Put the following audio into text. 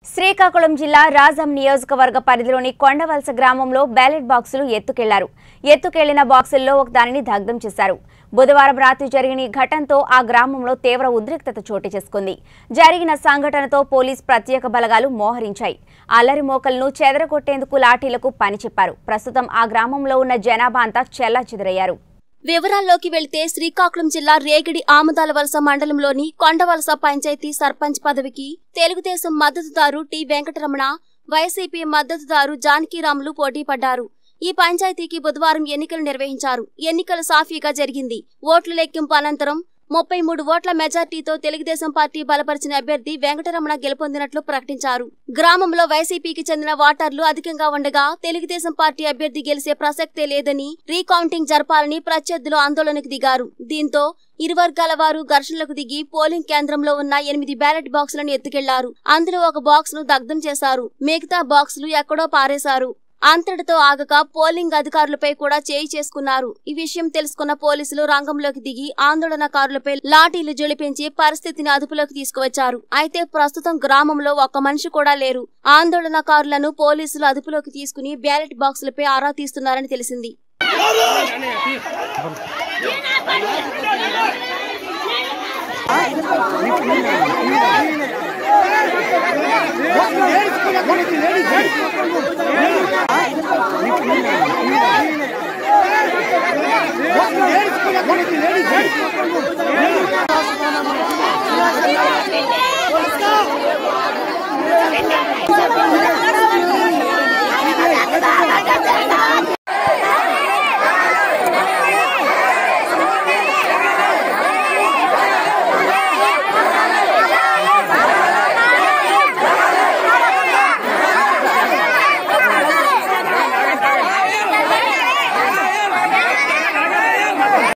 శ్రీకాకుళం జిల్లా రాజం నియోజకవర్గ పరిధిలోని కొండవలస గ్రామంలో బ్యాలెట్ బాక్సులు ఎత్తుకెళ్లారు ఎత్తుకెళ్లిన బాక్సుల్లో ఒక దానిని దగ్ధం చేశారు బుధవారం రాత్రి జరిగిన ఈ ఘటనతో ఆ గ్రామంలో తీవ్ర ఉద్రిక్తత చోటు చేసుకుంది జరిగిన సంఘటనతో పోలీస్ ప్రత్యేక బలగాలు మోహరించాయి అల్లరి మోకలను చెదరగొట్టేందుకు లాఠీలకు పని చెప్పారు ప్రస్తుతం ఆ గ్రామంలో ఉన్న జనాభా అంతా చెల్లాచెదురయ్యారు వివరాల్లోకి వెళ్తే శ్రీకాకుళం జిల్లా రేగిడి ఆముదాల వలస మండలంలోని కొండవలస పంచాయతీ సర్పంచ్ పదవికి తెలుగుదేశం మద్దతుదారు టి వెంకటరమణ వైసీపీ మద్దతుదారు జానకీరాములు పోటీ పడ్డారు ఈ పంచాయతీకి బుధవారం ఎన్నికలు నిర్వహించారు ఎన్నికలు సాఫీగా జరిగింది ఓట్ల లెక్కింపు అనంతరం ముప్పై మూడు ఓట్ల మెజార్టీతో తెలుగుదేశం పార్టీ బలపరిచిన అభ్యర్థి వెంకటరమణ గెలుపొందినట్లు ప్రకటించారు గ్రామంలో వైసీపీకి చెందిన ఓటర్లు అధికంగా ఉండగా తెలుగుదేశం పార్టీ అభ్యర్థి గెలిచే ప్రసక్తే లేదని రీకౌంటింగ్ జరపాలని ప్రత్యర్థులు ఆందోళనకు దిగారు దీంతో ఇరు వర్గాల వారు ఘర్షణలకు దిగి పోలింగ్ కేంద్రంలో ఉన్న ఎనిమిది బ్యాలెట్ బాక్సులను ఎత్తుకెళ్లారు అందులో ఒక బాక్స్ ను దగ్ధం చేశారు మిగతా బాక్సులు ఎక్కడో పారేశారు అంతటితో ఆగక పోలింగ్ అధికారులపై కూడా చేయి చేసుకున్నారు ఈ విషయం తెలుసుకున్న పోలీసులు రంగంలోకి దిగి ఆందోళనకారులపై లాఠీలు జొలిపించి పరిస్థితిని అదుపులోకి తీసుకువచ్చారు అయితే ప్రస్తుతం గ్రామంలో ఒక్క మనిషి కూడా లేరు ఆందోళనకారులను పోలీసులు అదుపులోకి తీసుకుని బ్యాలెట్ బాక్సులపై ఆరా తీస్తున్నారని తెలిసింది ¡Ay,